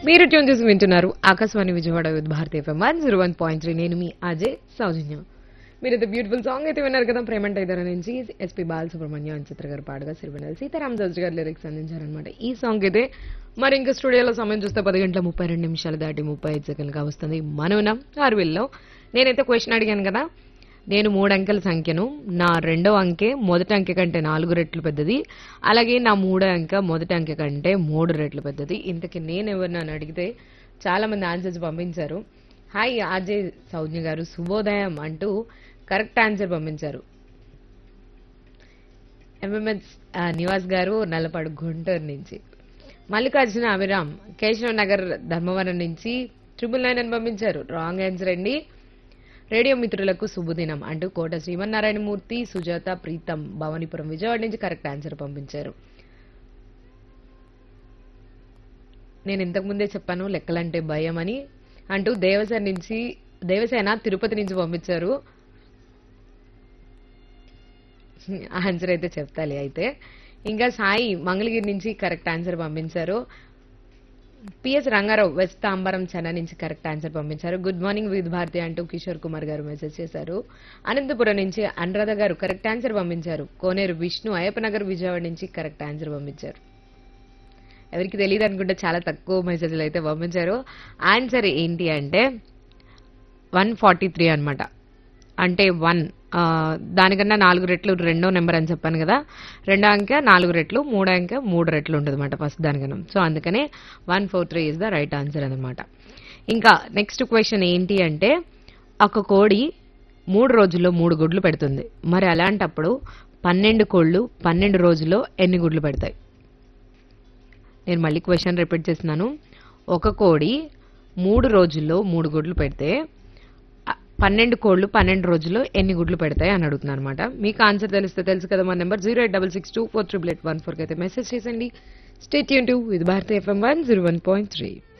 మీరు ట్యూన్ చేసి వింటున్నారు ఆకాశవాణి విజయవాడ విత్ భారతీయ FM one zero one point three నేను మీ అజయ్ సౌజన్య మీరు అయితే బ్యూటిఫుల్ సాంగ్ అయితే విన్నారు కదా ప్రేమంట ఇద్దరు నుంచి ఎస్పి బాలసుబ్రహ్మణ్యం అని చిత్ర గారు పాడగా సిరివెనల్ సీతారాం జడ్జి గారు లిరిక్స్ అందించారనమాట ఈ సాంగ్ అయితే మరి ఇంకా స్టూడియోలో సమయం చూస్తే పది గంటల ముప్పై రెండు నిమిషాలు దాటి ముప్పై ఐదు సెకండ్గా వస్తుంది మనవునం ఆరువిల్లో నేనైతే క్వశ్చన్ అడిగాను కదా నేను మూడు అంకెల సంఖ్యను నా రెండో అంకె మొదటి అంకె కంటే నాలుగు రెట్లు పెద్దది అలాగే నా మూడో అంకె మొదటి అంకె కంటే మూడు రెట్లు పెద్దది ఇంతకీ నేను ఎవరిని అని అడిగితే చాలా మంది ఆన్సర్స్ పంపించారు హాయ్ ఆర్జే సౌజ్ఞ గారు శుభోదయం అంటూ కరెక్ట్ ఆన్సర్ పంపించారు ఎంఎంఎస్ నివాస్ గారు నల్లపాడు గుంటూరు నుంచి మల్లికార్జున అభిరామ్ కేశవ్ నగర్ ధర్మవరం నుంచి ట్రిపుల్ నైన్ అని పంపించారు రాంగ్ ఆన్సర్ అండి రేడియో మిత్రులకు శుభదినం అంటూ కోట శ్రీమన్నారాయణమూర్తి సుజాత ప్రీతం భవానీపురం విజయవాడ నుంచి కరెక్ట్ ఆన్సర్ పంపించారు నేను ఇంతకు ముందే చెప్పాను లెక్కలంటే భయం అని అంటూ దేవసేన నుంచి దేవసేన తిరుపతి నుంచి పంపించారు ఆన్సర్ అయితే చెప్తాలి అయితే ఇంకా సాయి మంగళగిరి నుంచి కరెక్ట్ ఆన్సర్ పంపించారు పిఎస్ రంగారావు వెస్ట్ తాంబరం చెన్న నుంచి కరెక్ట్ ఆన్సర్ పంపించారు గుడ్ మార్నింగ్ విత్ భారతి అంటూ కిషోర్ కుమార్ గారు మెసేజ్ చేశారు అనంతపురం నుంచి అనురాధ గారు కరెక్ట్ ఆన్సర్ పంపించారు కోనేరు విష్ణు అయ్యప్పనగర్ విజయవాడ నుంచి కరెక్ట్ ఆన్సర్ పంపించారు ఎవరికి తెలియదు అనుకుంటే చాలా తక్కువ మెసేజ్లు అయితే పంపించారు ఆన్సర్ ఏంటి అంటే వన్ ఫార్టీ త్రీ అనమాట అంటే వన్ దానికన్నా నాలుగు రెట్లు రెండో నెంబర్ అని చెప్పాను కదా రెండో అంకె నాలుగు రెట్లు మూడో అంకె మూడు రెట్లు ఉంటుంది అనమాట ఫస్ట్ దానికన్నా సో అందుకనే one four three is the right answer అనమాట ఇంకా నెక్స్ట్ క్వశ్చన్ ఏంటి అంటే ఒక కోడి మూడు రోజుల్లో మూడు గుడ్లు పెడుతుంది మరి అలాంటప్పుడు పన్నెండు కోళ్ళు పన్నెండు రోజుల్లో ఎన్ని గుడ్లు పెడతాయి నేను మళ్ళీ క్వశ్చన్ రిపీట్ చేస్తున్నాను ఒక కోడి మూడు రోజుల్లో మూడు గుడ్లు పెడితే ఆ, పన్నెండు కోళ్ళు పన్నెండు రోజుల్లో ఎన్ని గుడ్లు పెడతాయి అని అడుగుతున్నాను అనమాట మీకు ఆన్సర్ తెలిస్తే తెలుసు కదా మా number zero eight double six two four triple eight one ఫోర్కి అయితే మెసేజ్ చేసండి స్టేట్ యూన్ to with Bharati FM one zero one point three